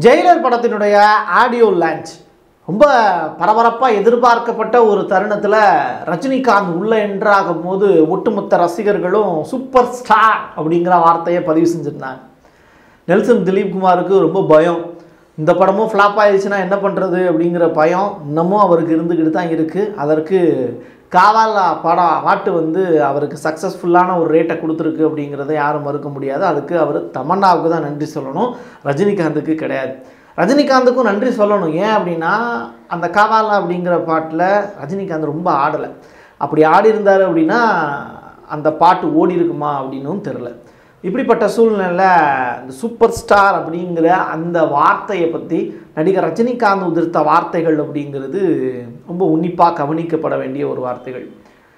Jailer படத்தினுடைய audio launch ரொம்ப பரபரப்பாக எதிர்பார்க்கப்பட்ட ஒரு தருணத்தில் ரஜினிகாந்த் உள்ள என்றாகும் போது ஒட்டுமொத்த ரசிகர்களும் சூப்பர் ஸ்டார் அப்படிங்கிற வார்த்தையை பதிவு செஞ்சுருந்தாங்க நெல்சன் திலீப் குமாருக்கு ரொம்ப பயம் இந்த படமும் ஃப்ளாப் ஆயிடுச்சுன்னா என்ன பண்ணுறது அப்படிங்கிற பயம் இன்னமும் அவருக்கு இருந்துக்கிட்டு தான் இருக்குது அதற்கு காவாலா படம் பாட்டு வந்து அவருக்கு சக்ஸஸ்ஃபுல்லான ஒரு ரேட்டை கொடுத்துருக்கு அப்படிங்கிறத யாரும் மறுக்க முடியாது அதுக்கு அவர் தமன்னாவுக்கு தான் நன்றி சொல்லணும் ரஜினிகாந்துக்கு கிடையாது ரஜினிகாந்துக்கும் நன்றி சொல்லணும் ஏன் அப்படின்னா அந்த காவாலா அப்படிங்கிற பாட்டில் ரஜினிகாந்த் ரொம்ப ஆடலை அப்படி ஆடி இருந்தார் அப்படின்னா அந்த பாட்டு ஓடி இருக்குமா அப்படின்னும் தெரில இப்படிப்பட்ட சூழ்நிலையில் இந்த சூப்பர் ஸ்டார் அப்படிங்கிற அந்த வார்த்தையை பற்றி நடிகர் ரஜினிகாந்த் உதிர்த்த வார்த்தைகள் அப்படிங்கிறது ரொம்ப உன்னிப்பாக கவனிக்கப்பட வேண்டிய ஒரு வார்த்தைகள்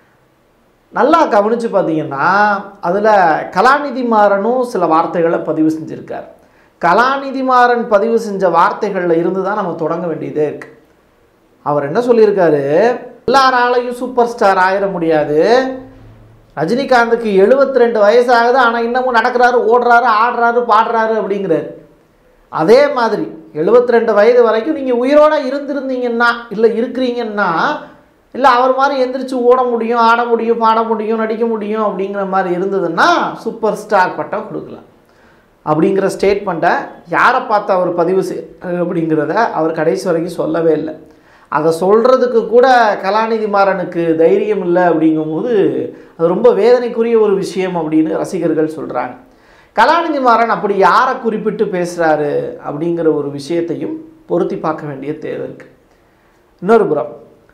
நல்லா கவனித்து பார்த்தீங்கன்னா அதில் கலாநிதி மாறனும் சில வார்த்தைகளை பதிவு செஞ்சுருக்கார் கலாநிதி மாறன் பதிவு செஞ்ச வார்த்தைகளில் இருந்து தான் நம்ம தொடங்க வேண்டியதே இருக்குது அவர் என்ன சொல்லியிருக்காரு எல்லாராலையும் சூப்பர் ஸ்டார் ஆயிட முடியாது ரஜினிகாந்துக்கு 72 ரெண்டு வயசாகுது ஆனால் இன்னமும் நடக்கிறாரு ஓடுறாரு ஆடுறாரு பாடுறாரு அப்படிங்கிறாரு அதே மாதிரி 72 ரெண்டு வயது வரைக்கும் நீங்கள் உயிரோட இருந்திருந்தீங்கன்னா இல்லை இருக்கிறீங்கன்னா இல்லை அவர் மாதிரி எந்திரிச்சு ஓட முடியும் ஆட முடியும் பாட முடியும் நடிக்க முடியும் அப்படிங்கிற மாதிரி இருந்ததுன்னா சூப்பர் ஸ்டார் பட்டம் கொடுக்கலாம் அப்படிங்கிற ஸ்டேட்மெண்ட்டை யாரை பார்த்து அவர் பதிவு செய் அப்படிங்கிறத அவர் கடைசி வரைக்கும் சொல்லவே இல்லை அதை சொல்கிறதுக்கு கூட கலாநிதி மாறனுக்கு தைரியம் இல்லை அப்படிங்கும்போது அது ரொம்ப வேதனைக்குரிய ஒரு விஷயம் அப்படின்னு ரசிகர்கள் சொல்கிறாங்க கலாநிதி மாறன் அப்படி யாரை குறிப்பிட்டு பேசுகிறாரு அப்படிங்கிற ஒரு விஷயத்தையும் பொருத்தி பார்க்க வேண்டிய தேவை இருக்குது இன்னொரு புறம்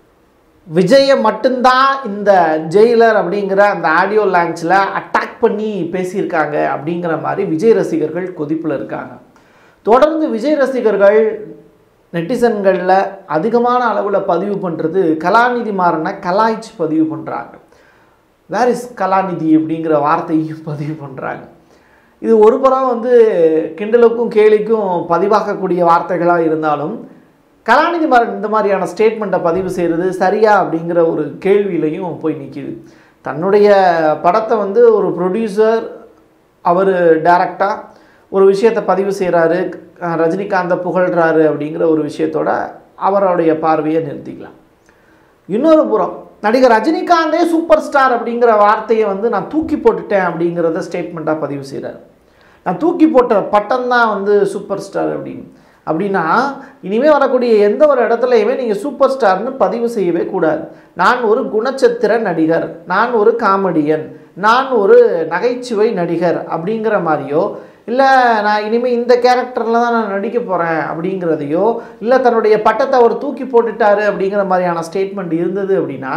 விஜயை மட்டும்தான் இந்த ஜெயிலர் அப்படிங்கிற அந்த ஆடியோ லான்ச்சில் அட்டாக் பண்ணி பேசியிருக்காங்க அப்படிங்கிற மாதிரி விஜய் ரசிகர்கள் கொதிப்பில் இருக்காங்க தொடர்ந்து விஜய் ரசிகர்கள் நெட்டிசன்களில் அதிகமான அளவில் பதிவு பண்ணுறது கலாநிதி மாறனை கலாய்ச்சி பதிவு பண்ணுறாங்க வேர் இஸ் கலாநிதி அப்படிங்கிற வார்த்தையும் பதிவு பண்ணுறாங்க இது ஒரு புறம் வந்து கிண்டலுக்கும் கேலிக்கும் பதிவாகக்கூடிய வார்த்தைகளாக இருந்தாலும் கலாநிதி மாறன் இந்த மாதிரியான ஸ்டேட்மெண்ட்டை பதிவு செய்கிறது சரியா அப்படிங்கிற ஒரு கேள்வியிலையும் போய் நிற்கிது தன்னுடைய படத்தை வந்து ஒரு ப்ரொடியூசர் அவர் டைரக்டாக ஒரு விஷயத்தை பதிவு செய்கிறாரு ரஜினிகாந்தை புகழ்கிறாரு அப்படிங்கிற ஒரு விஷயத்தோட அவருடைய பார்வையை நிறுத்திக்கலாம் இன்னொரு புறம் நடிகர் ரஜினிகாந்தே சூப்பர் ஸ்டார் அப்படிங்கிற வார்த்தையை வந்து நான் தூக்கி போட்டுட்டேன் அப்படிங்கிறத ஸ்டேட்மெண்ட்டாக பதிவு செய்கிறார் நான் தூக்கி போட்ட பட்டம் தான் வந்து சூப்பர் ஸ்டார் அப்படின்னு அப்படின்னா இனிமேல் வரக்கூடிய எந்த ஒரு இடத்துலையுமே நீங்கள் சூப்பர் ஸ்டார்னு பதிவு செய்யவே கூடாது நான் ஒரு குணச்சத்திர நடிகர் நான் ஒரு காமெடியன் நான் ஒரு நகைச்சுவை நடிகர் அப்படிங்கிற மாதிரியோ இல்லை நான் இனிமேல் இந்த கேரக்டரில் தான் நான் நடிக்க போகிறேன் அப்படிங்கிறதையோ இல்லை தன்னுடைய பட்டத்தை அவர் தூக்கி போட்டுட்டாரு அப்படிங்கிற மாதிரியான ஸ்டேட்மெண்ட் இருந்தது அப்படின்னா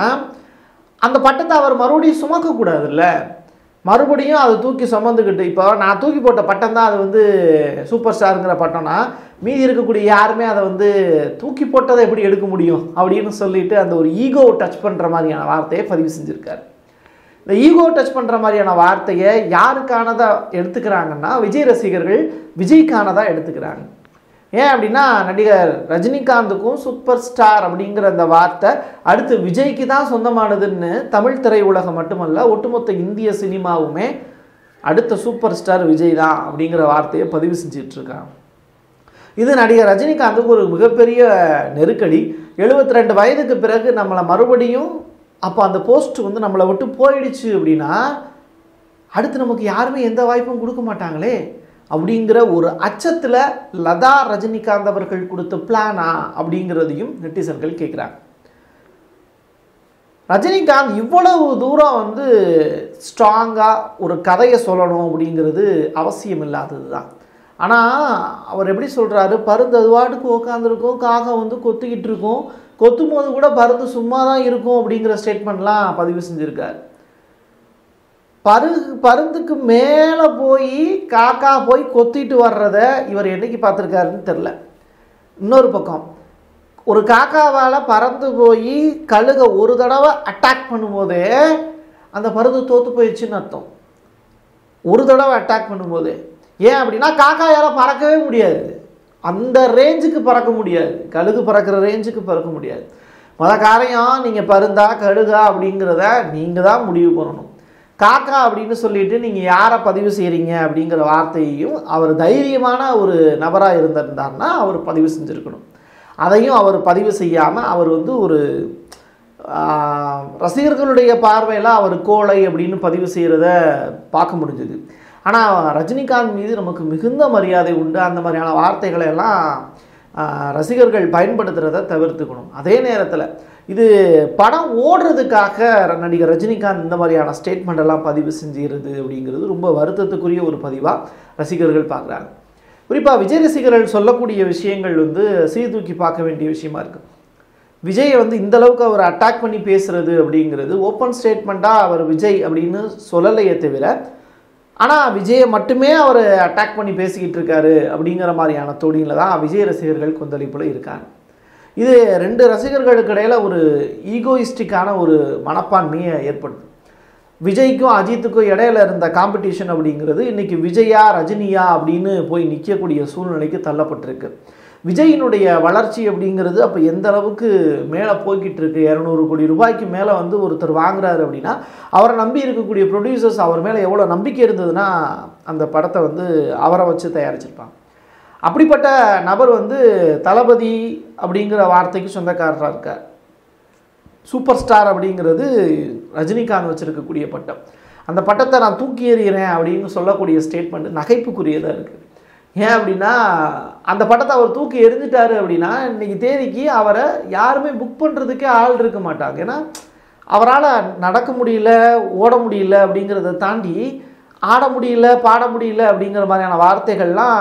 அந்த பட்டத்தை அவர் மறுபடியும் சுமக்கக்கூடாதுல்ல மறுபடியும் அதை தூக்கி சுமந்துக்கிட்டு இப்போ நான் தூக்கி போட்ட பட்டம் தான் அது வந்து சூப்பர் ஸ்டாருங்கிற பட்டம்னா மீதி இருக்கக்கூடிய யாருமே அதை வந்து தூக்கி போட்டதை எப்படி எடுக்க முடியும் அப்படின்னு சொல்லிட்டு அந்த ஒரு ஈகோ டச் பண்ணுற மாதிரியான வார்த்தையை பதிவு செஞ்சுருக்காரு இந்த ஈகோ டச் பண்ணுற மாதிரியான வார்த்தையை யாருக்கானதாக எடுத்துக்கிறாங்கன்னா விஜய் ரசிகர்கள் விஜய்க்கானதாக எடுத்துக்கிறாங்க ஏன் அப்படின்னா நடிகர் ரஜினிகாந்துக்கும் சூப்பர் ஸ்டார் அப்படிங்கிற அந்த வார்த்தை அடுத்து விஜய்க்கு தான் சொந்தமானதுன்னு தமிழ் திரையுலகம் மட்டுமல்ல ஒட்டுமொத்த இந்திய சினிமாவுமே அடுத்த சூப்பர் ஸ்டார் விஜய் தான் அப்படிங்கிற வார்த்தையை பதிவு செஞ்சுட்டு இருக்காங்க இது நடிகர் ரஜினிகாந்துக்கு ஒரு மிகப்பெரிய நெருக்கடி 72 ரெண்டு வயதுக்கு பிறகு நம்மளை மறுபடியும் அப்போ அந்த போஸ்ட் வந்து நம்மளை விட்டு போயிடுச்சு அப்படின்னா அடுத்து நமக்கு யாருமே எந்த வாய்ப்பும் கொடுக்க மாட்டாங்களே அப்படிங்கிற ஒரு அச்சத்தில் லதா ரஜினிகாந்த் அவர்கள் கொடுத்த பிளானா அப்படிங்கிறதையும் நெட்டிசன்கள் கேட்குறாங்க ரஜினிகாந்த் இவ்வளவு தூரம் வந்து ஸ்ட்ராங்காக ஒரு கதையை சொல்லணும் அப்படிங்கிறது அவசியம் இல்லாதது தான் ஆனால் அவர் எப்படி சொல்கிறாரு பருந்து அது வாட்டுக்கு உட்காந்துருக்கும் காகம் வந்து கொத்திக்கிட்டு இருக்கும் கொத்தும் போது கூட பருந்து சும்மா தான் இருக்கும் அப்படிங்கிற ஸ்டேட்மெண்ட்லாம் பதிவு செஞ்சுருக்காரு பரு பருந்துக்கு மேலே போய் காக்கா போய் கொத்திட்டு வர்றத இவர் என்னைக்கு பார்த்துருக்காருன்னு தெரில இன்னொரு பக்கம் ஒரு காக்காவால் பறந்து போய் கழுக ஒரு தடவை அட்டாக் பண்ணும்போதே அந்த பருந்து தோற்று போயிடுச்சுன்னு அர்த்தம் ஒரு தடவை அட்டாக் பண்ணும்போது ஏன் அப்படின்னா காக்காயால் பறக்கவே முடியாது அந்த ரேஞ்சுக்கு பறக்க முடியாது கழுகு பறக்கிற ரேஞ்சுக்கு பறக்க முடியாது மொத காரியம் நீங்கள் பருந்தா கழுகா அப்படிங்கிறத நீங்கள் தான் முடிவு பண்ணணும் காக்கா அப்படின்னு சொல்லிட்டு நீங்கள் யாரை பதிவு செய்கிறீங்க அப்படிங்கிற வார்த்தையையும் அவர் தைரியமான ஒரு நபராக இருந்திருந்தார்னா அவர் பதிவு செஞ்சுருக்கணும் அதையும் அவர் பதிவு செய்யாமல் அவர் வந்து ஒரு ஆஹ், ரசிகர்களுடைய பார்வையில் அவர் கோழை அப்படின்னு பதிவு செய்கிறத பார்க்க முடிஞ்சுது ஆனால் ரஜினிகாந்த் மீது நமக்கு மிகுந்த மரியாதை உண்டு அந்த மாதிரியான வார்த்தைகளை எல்லாம் ஆஹ், ரசிகர்கள் பயன்படுத்துகிறத தவிர்த்துக்கணும் அதே நேரத்தில் இது படம் ஓடுறதுக்காக நடிகர் ரஜினிகாந்த் இந்த மாதிரியான ஸ்டேட்மெண்ட் எல்லாம் பதிவு செஞ்சுகிறது அப்படிங்கிறது ரொம்ப வருத்தத்துக்குரிய ஒரு பதிவாக ரசிகர்கள் பார்க்குறாங்க குறிப்பாக விஜய் ரசிகர்கள் சொல்லக்கூடிய விஷயங்கள் வந்து சீர்தூக்கி பார்க்க வேண்டிய விஷயமா இருக்குது விஜயை வந்து இந்த அளவுக்கு அவர் அட்டாக் பண்ணி பேசுறது அப்படிங்கிறது ஓப்பன் ஸ்டேட்மெண்ட்டாக அவர் விஜய் அப்படின்னு சொல்லலையே தவிர ஆனால் விஜயை மட்டுமே அவர் அட்டாக் பண்ணி பேசிக்கிட்டு இருக்காரு அப்படிங்கிற மாதிரியான தொடியில் தான் விஜய் ரசிகர்கள் கொந்தளிப்பில் இருக்காங்க இது ரெண்டு ரசிகர்களுக்கு இடையில ஒரு ஈகோயிஸ்டிக்கான ஒரு மனப்பான்மையை ஏற்படுது விஜய்க்கும் அஜித்துக்கும் இடையில இருந்த காம்படிஷன் அப்படிங்கிறது இன்னைக்கு விஜயா ரஜினியா அப்படின்னு போய் நிற்கக்கூடிய சூழ்நிலைக்கு தள்ளப்பட்டிருக்கு விஜயினுடைய வளர்ச்சி அப்படிங்கிறது அப்போ எந்த அளவுக்கு மேலே போய்கிட்டு இருக்கு இரநூறு கோடி ரூபாய்க்கு மேலே வந்து ஒருத்தர் வாங்குறாரு அப்படின்னா அவரை நம்பி இருக்கக்கூடிய ப்ரொடியூசர்ஸ் அவர் மேலே எவ்வளோ நம்பிக்கை இருந்ததுன்னா அந்த படத்தை வந்து அவரை வச்சு தயாரிச்சிருப்பாங்க அப்படிப்பட்ட நபர் வந்து தளபதி அப்படிங்கிற வார்த்தைக்கு சொந்தக்காரராக இருக்கார் சூப்பர் ஸ்டார் அப்படிங்கிறது ரஜினிகாந்த் வச்சிருக்கக்கூடிய பட்டம் அந்த பட்டத்தை நான் தூக்கி எறிகிறேன் அப்படின்னு சொல்லக்கூடிய ஸ்டேட்மெண்ட் நகைப்புக்குரியதாக இருக்குது ஏன் அப்படின்னா அந்த பட்டத்தை அவர் தூக்கி எறிஞ்சிட்டாரு அப்படின்னா இன்னைக்கு தேதிக்கு அவரை யாருமே புக் பண்ணுறதுக்கே ஆள் இருக்க மாட்டாங்க ஏன்னா அவரால் நடக்க முடியல ஓட முடியல அப்படிங்கிறத தாண்டி ஆட முடியல பாட முடியல அப்படிங்கிற மாதிரியான வார்த்தைகள்லாம்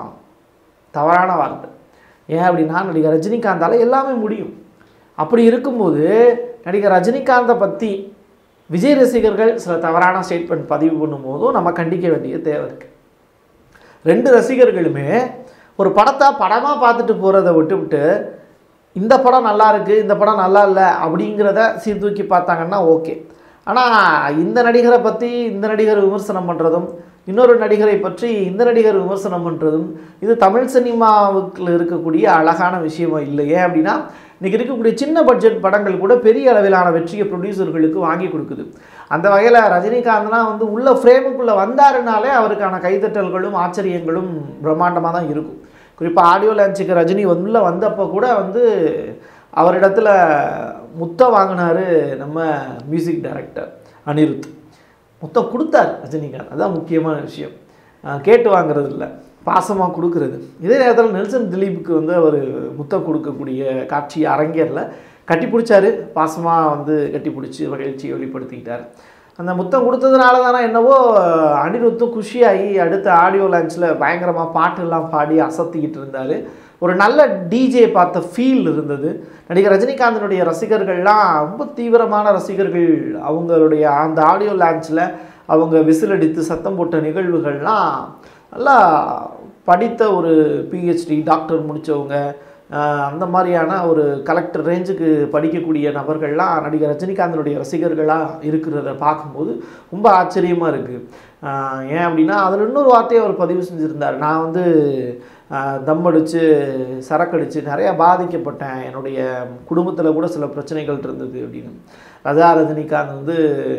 தவறான வார்த்தை ஏன் அப்படின்னா நடிகர் ரஜினிகாந்தால் எல்லாமே முடியும் அப்படி இருக்கும்போது நடிகர் ரஜினிகாந்தை பற்றி விஜய் ரசிகர்கள் சில தவறான ஸ்டேட்மெண்ட் பதிவு பண்ணும்போதும் நம்ம கண்டிக்க வேண்டிய தேவை இருக்குது ரெண்டு ரசிகர்களுமே ஒரு படத்தை படமாக பார்த்துட்டு போகிறத விட்டுவிட்டு இந்த படம் நல்லா இருக்கு இந்த படம் நல்லா இல்லை அப்படிங்கிறத சீர்தூக்கி பார்த்தாங்கன்னா ஓகே ஆனால் இந்த நடிகரை பற்றி இந்த நடிகர் விமர்சனம் பண்ணுறதும் இன்னொரு நடிகரை பற்றி இந்த நடிகர் விமர்சனம் பண்ணுறதும் இது தமிழ் சினிமாவுக்கு இருக்கக்கூடிய அழகான விஷயமா இல்லை ஏன் அப்படின்னா இன்றைக்கி இருக்கக்கூடிய சின்ன பட்ஜெட் படங்கள் கூட பெரிய அளவிலான வெற்றியை ப்ரொடியூசர்களுக்கு வாங்கி கொடுக்குது அந்த வகையில் ரஜினிகாந்த்னா வந்து உள்ள ஃப்ரேமுக்குள்ளே வந்தாருனாலே அவருக்கான கைதட்டல்களும் ஆச்சரியங்களும் பிரம்மாண்டமாக தான் இருக்கும் குறிப்பாக ஆடியோ லான்ச்சுக்கு ரஜினி உள்ள வந்தப்போ கூட வந்து அவரிடத்துல முத்தம் வாங்கினாரு நம்ம மியூசிக் டைரக்டர் அனிருத் முத்தம் கொடுத்தார் ரஜினிகாந்த் அதான் முக்கியமான விஷயம் அஹ் கேட்டு வாங்குறது இல்லை பாசமாக கொடுக்கறது இதே நேரத்தில் நெல்சன் திலீப்புக்கு வந்து அவர் முத்தம் கொடுக்கக்கூடிய காட்சி அரங்கேறில் கட்டி பிடிச்சாரு பாசமாக வந்து கட்டி பிடிச்சி மகிழ்ச்சியை வெளிப்படுத்திக்கிட்டார் அந்த முத்தம் கொடுத்ததுனால தானே என்னவோ அனிருத்தும் குஷியாகி அடுத்த ஆடியோ லான்ச்சில் பயங்கரமாக பாட்டெல்லாம் பாடி அசத்திக்கிட்டு இருந்தார் ஒரு நல்ல டிஜே பார்த்த ஃபீல் இருந்தது நடிகர் ரஜினிகாந்தனுடைய ரசிகர்கள்லாம் ரொம்ப தீவிரமான ரசிகர்கள் அவங்களுடைய அந்த ஆடியோ லான்ச்சில் அவங்க விசில் அடித்து சத்தம் போட்ட நிகழ்வுகள்லாம் நல்லா படித்த ஒரு பிஹெச்டி டாக்டர் முடித்தவங்க அந்த மாதிரியான ஒரு கலெக்டர் ரேஞ்சுக்கு படிக்கக்கூடிய நபர்கள்லாம் நடிகர் ரஜினிகாந்தனுடைய ரசிகர்களாக இருக்கிறத பார்க்கும்போது ரொம்ப ஆச்சரியமாக இருக்குது ஏன் அப்படின்னா அதில் இன்னொரு வார்த்தையை அவர் பதிவு செஞ்சுருந்தார் நான் வந்து ஆஹ், தம் அடித்து சரக்கடிச்சு நிறையா பாதிக்கப்பட்டேன் என்னுடைய குடும்பத்தில் கூட சில பிரச்சனைகள் இருந்தது அப்படின்னு ரஜா ரஜினிகாந்த் வந்து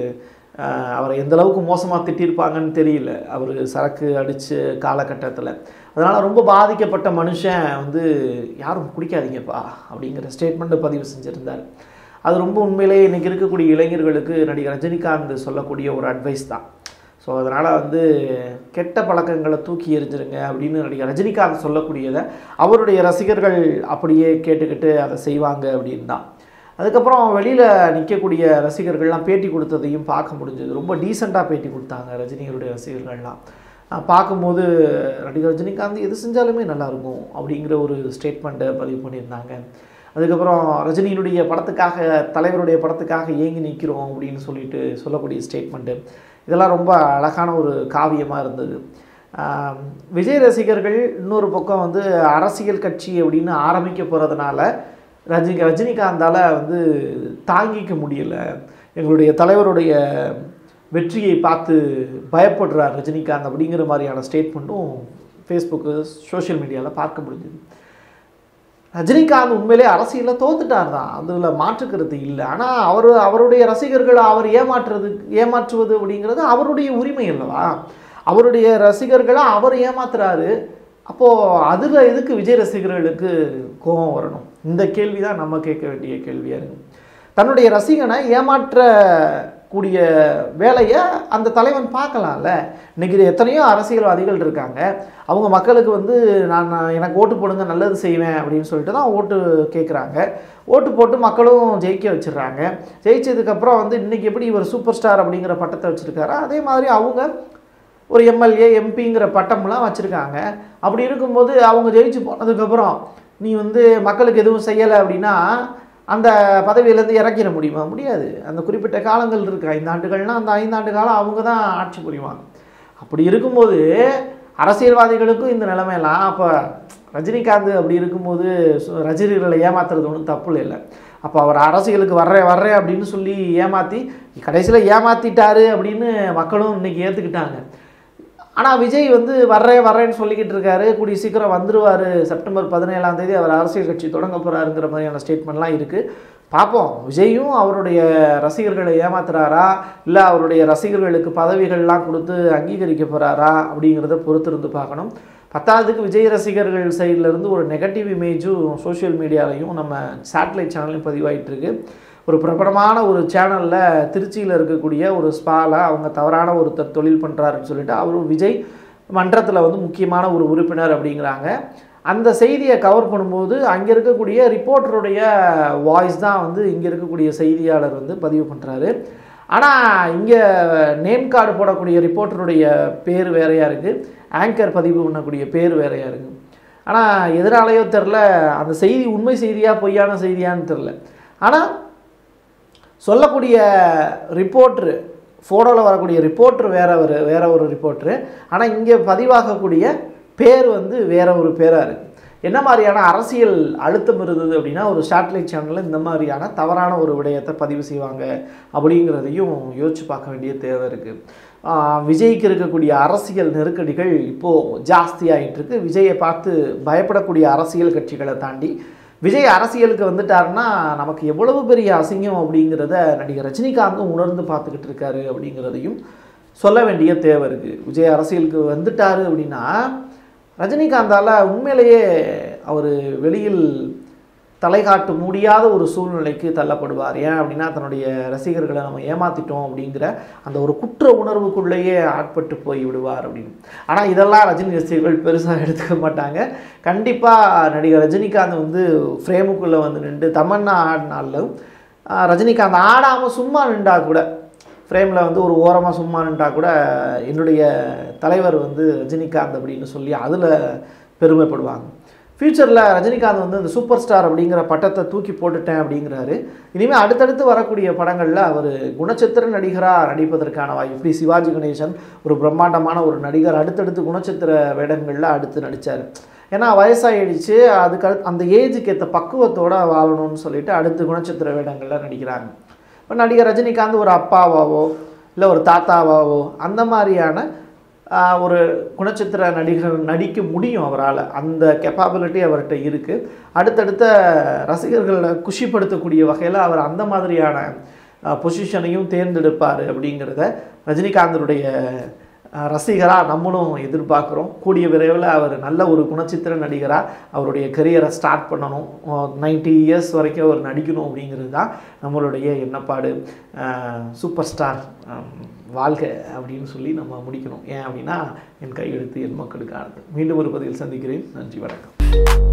ஆஹ், அவரை எந்த அளவுக்கு மோசமாக திட்டிருப்பாங்கன்னு தெரியல அவர் சரக்கு அடித்த காலகட்டத்தில் அதனால் ரொம்ப பாதிக்கப்பட்ட மனுஷன் வந்து யாரும் குடிக்காதீங்கப்பா அப்படிங்கிற ஸ்டேட்மெண்ட்டை பதிவு செஞ்சுருந்தார் அது ரொம்ப உண்மையிலேயே இன்றைக்கி இருக்கக்கூடிய இளைஞர்களுக்கு நடிகர் ரஜினிகாந்த் சொல்லக்கூடிய ஒரு அட்வைஸ் தான் ஸோ அதனால் வந்து கெட்ட பழக்கங்களை தூக்கி எறிஞ்சிருங்க அப்படின்னு நடிகர் ரஜினிகாந்த் சொல்லக்கூடியதை அவருடைய ரசிகர்கள் அப்படியே கேட்டுக்கிட்டு அதை செய்வாங்க அப்படின்னு தான் அதுக்கப்புறம் வெளியில் நிற்கக்கூடிய ரசிகர்கள்லாம் பேட்டி கொடுத்ததையும் பார்க்க முடிஞ்சது ரொம்ப டீசெண்டாக பேட்டி கொடுத்தாங்க ரஜினிகளுடைய ரசிகர்கள்லாம் அஹ் பார்க்கும்போது நடிகர் ரஜினிகாந்த் எது செஞ்சாலுமே நல்லாயிருக்கும் அப்படிங்கிற ஒரு ஸ்டேட்மெண்ட்டை பதிவு பண்ணியிருந்தாங்க அதுக்கப்புறம் ரஜினியினுடைய படத்துக்காக தலைவருடைய படத்துக்காக ஏங்கி நிற்கிறோம் அப்படின்னு சொல்லிட்டு சொல்லக்கூடிய ஸ்டேட்மெண்ட்டு இதெல்லாம் ரொம்ப அழகான ஒரு காவியமாக இருந்தது ஆம், விஜய் ரசிகர்கள் இன்னொரு பக்கம் வந்து அரசியல் கட்சி அப்படின்னு ஆரம்பிக்க போகிறதுனால ரஜினி ரஜினிகாந்தால் வந்து தாங்கிக்க முடியல எங்களுடைய தலைவருடைய வெற்றியை பார்த்து பயப்படுறார் ரஜினிகாந்த் அப்படிங்கிற மாதிரியான ஸ்டேட்மெண்ட்டும் ஃபேஸ்புக்கு சோஷியல் மீடியாவில் பார்க்க முடிஞ்சுது ரஜினிகாந்த் உண்மையிலே அரசியலில் தோத்துட்டார் தான் அதில் மாற்றுக்கிறது இல்லை ஆனால் அவர் அவருடைய ரசிகர்களை அவர் ஏமாற்றுறது ஏமாற்றுவது அப்படிங்கிறது அவருடைய உரிமை அல்லவா அவருடைய ரசிகர்களை அவர் ஏமாத்துறாரு அப்போது அதில் எதுக்கு விஜய் ரசிகர்களுக்கு கோபம் வரணும் இந்த கேள்வி தான் நம்ம கேட்க வேண்டிய கேள்வியாக இருக்கும் தன்னுடைய ரசிகனை ஏமாற்றக்கூடிய வேலையை அந்த தலைவன் பார்க்கலாம்ல இன்னைக்கு இது எத்தனையோ அரசியல்வாதிகள் இருக்காங்க அவங்க மக்களுக்கு வந்து நான் நான் எனக்கு ஓட்டு போடுங்க நல்லது செய்வேன் அப்படின்னு சொல்லிட்டு தான் ஓட்டு கேட்குறாங்க ஓட்டு போட்டு மக்களும் ஜெயிக்க வச்சிடுறாங்க ஜெயிச்சதுக்கப்புறம் வந்து இன்றைக்கி எப்படி இவர் சூப்பர் ஸ்டார் அப்படிங்கிற பட்டத்தை வச்சுருக்காரோ அதே மாதிரி அவங்க ஒரு எம்எல்ஏ எம்பிங்கிற பட்டம்லாம் வச்சுருக்காங்க அப்படி இருக்கும்போது அவங்க ஜெயிச்சு போனதுக்கப்புறம் நீ வந்து மக்களுக்கு எதுவும் செய்யலை அப்படின்னா அந்த பதவியிலேருந்து இறக்கிட முடியுமா முடியாது அந்த குறிப்பிட்ட காலங்கள் இருக்குது ஐந்தாண்டுகள்னால் அந்த ஐந்தாண்டு காலம் அவங்க தான் ஆட்சி புரிவாங்க அப்படி இருக்கும்போது அரசியல்வாதிகளுக்கும் இந்த நிலைமையெல்லாம் அப்போ ரஜினிகாந்த் அப்படி இருக்கும்போது சு- ரசிகர்களை ஏமாத்துறது ஒன்றும் தப்பு இல்லை அப்போ அவர் அரசியலுக்கு வர்றேன் வர்றேன் அப்படின்னு சொல்லி ஏமாற்றி கடைசியில் ஏமாத்திட்டாரு அப்படின்னு மக்களும் இன்னைக்கு ஏற்றுக்கிட்டாங்க ஆனால் விஜய் வந்து வர்றேன் வர்றேன்னு சொல்லிக்கிட்டு இருக்காரு கூடிய சீக்கிரம் வந்துருவார் செப்டம்பர் பதினேழாம் தேதி அவர் அரசியல் கட்சி தொடங்க போகிறாருங்கிற மாதிரியான ஸ்டேட்மெண்ட்லாம் இருக்குது பார்ப்போம் விஜயும் அவருடைய ரசிகர்களை ஏமாத்துறாரா இல்லை அவருடைய ரசிகர்களுக்கு பதவிகள்லாம் கொடுத்து அங்கீகரிக்க போகிறாரா அப்படிங்கிறத பொறுத்திருந்து பார்க்கணும் பத்தாவதுக்கு விஜய் ரசிகர்கள் சைடுல இருந்து ஒரு நெகட்டிவ் இமேஜும் சோஷியல் மீடியாலையும் நம்ம சேட்டலைட் சேனல்லையும் பதிவாயிட்டு இருக்கு ஒரு பிரபலமான ஒரு சேனலில் திருச்சியில் இருக்கக்கூடிய ஒரு ஸ்பால அவங்க தவறான ஒருத்தர் தொழில் பண்ணுறாருன்னு சொல்லிட்டு அவரும் விஜய் மன்றத்தில் வந்து முக்கியமான ஒரு உறுப்பினர் அப்படிங்கிறாங்க அந்த செய்தியை கவர் பண்ணும்போது அங்கே இருக்கக்கூடிய ரிப்போர்ட்டருடைய வாய்ஸ் தான் வந்து இங்கே இருக்கக்கூடிய செய்தியாளர் வந்து பதிவு பண்ணுறாரு ஆனால் இங்கே நேம் கார்டு போடக்கூடிய ரிப்போர்ட்டருடைய பேர் வேறையாக இருக்குது ஆங்கர் பதிவு பண்ணக்கூடிய பேர் வேறையாக இருக்குது ஆனால் எதனாலேயோ தெரில அந்த செய்தி உண்மை செய்தியா பொய்யான செய்தியான்னு தெரில ஆனால் சொல்லக்கூடிய ரிப்போர்ட்ரு ஃபோட்டோவில் வரக்கூடிய ரிப்போர்ட்ரு வேற ஒரு வேற ஒரு ரிப்போர்ட்ரு ஆனால் இங்கே பதிவாகக்கூடிய பேர் வந்து வேற ஒரு பேராக இருக்குது என்ன மாதிரியான அரசியல் அழுத்தம் இருந்தது அப்படின்னா ஒரு சேட்டலைட் சேனலில் இந்த மாதிரியான தவறான ஒரு விடயத்தை பதிவு செய்வாங்க அப்படிங்கிறதையும் யோசிச்சு பார்க்க வேண்டிய தேவை இருக்குது விஜய்க்கு இருக்கக்கூடிய அரசியல் நெருக்கடிகள் இப்போது ஜாஸ்தியாகிட்டு இருக்கு விஜயை பார்த்து பயப்படக்கூடிய அரசியல் கட்சிகளை தாண்டி விஜய் அரசியலுக்கு வந்துட்டாருன்னா நமக்கு எவ்வளவு பெரிய அசிங்கம் அப்படிங்கிறத நடிகர் ரஜினிகாந்தும் உணர்ந்து பார்த்துக்கிட்டு இருக்காரு அப்படிங்கிறதையும் சொல்ல வேண்டிய தேவை இருக்குது விஜய் அரசியலுக்கு வந்துட்டாரு அப்படின்னா ரஜினிகாந்தால் உண்மையிலேயே அவர் வெளியில் தலை காட்ட முடியாத ஒரு சூழ்நிலைக்கு தள்ளப்படுவார் ஏன் அப்படின்னா தன்னுடைய ரசிகர்களை நம்ம ஏமாத்திட்டோம் அப்படிங்கிற அந்த ஒரு குற்ற உணர்வுக்குள்ளேயே ஆட்பட்டு போய் விடுவார் அப்படின்னு ஆனால் இதெல்லாம் ரஜினி ரசிகர்கள் பெருசாக எடுத்துக்க மாட்டாங்க கண்டிப்பாக நடிகர் ரஜினிகாந்த் வந்து ஃப்ரேமுக்குள்ளே வந்து நின்று தமன்னா ஆடினாலும் ஆஹ், ரஜினிகாந்த் ஆடாமல் சும்மா நின்றா கூட ஃப்ரேமில் வந்து ஒரு ஓரமாக சும்மா நின்றா கூட என்னுடைய தலைவர் வந்து ரஜினிகாந்த் அப்படின்னு சொல்லி அதில் பெருமைப்படுவாங்க ஃப்யூச்சரில் ரஜினிகாந்த் வந்து இந்த சூப்பர் ஸ்டார் அப்படிங்கிற பட்டத்தை தூக்கி போட்டுட்டேன் அப்படிங்கிறாரு இனிமேல் அடுத்தடுத்து வரக்கூடிய படங்களில் அவர் குணச்சித்திர நடிகராக நடிப்பதற்கான வாய்ப்பு இப்படி சிவாஜி கணேசன் ஒரு பிரம்மாண்டமான ஒரு நடிகர் அடுத்தடுத்து குணச்சித்திர வேடங்களில் அடுத்து நடித்தார் ஏன்னா வயசாகிடுச்சு அதுக்கு அடுத்து அந்த ஏஜுக்கு ஏற்ற பக்குவத்தோட வாழணும்னு சொல்லிட்டு அடுத்து குணச்சித்திர வேடங்களில் நடிக்கிறாங்க இப்போ நடிகர் ரஜினிகாந்த் ஒரு அப்பாவாவோ இல்லை ஒரு தாத்தாவாவோ அந்த மாதிரியான ஆஹ், ஒரு குணச்சித்திர நடிகர் நடிக்க முடியும் அவரால் அந்த கெப்பாபிலிட்டி அவர்கிட்ட இருக்குது அடுத்தடுத்த ரசிகர்களை குஷிப்படுத்தக்கூடிய வகையில் அவர் அந்த மாதிரியான பொசிஷனையும் தேர்ந்தெடுப்பார் அப்படிங்கிறத ரஜினிகாந்தனுடைய ரசிகராக நம்மளும் எதிர்பார்க்குறோம் கூடிய விரைவில் அவர் நல்ல ஒரு குணச்சித்திர நடிகராக அவருடைய கரியரை ஸ்டார்ட் பண்ணணும் நைன்ட்டி இயர்ஸ் வரைக்கும் அவர் நடிக்கணும் அப்படிங்கிறது தான் நம்மளுடைய எண்ணப்பாடு சூப்பர் ஸ்டார் வாழ்க அப்படின்னு சொல்லி நம்ம முடிக்கணும் ஏன் அப்படின்னா என் கையெழுத்து என் மக்களுக்கானது மீண்டும் ஒரு பதிவில் சந்திக்கிறேன் நன்றி வணக்கம்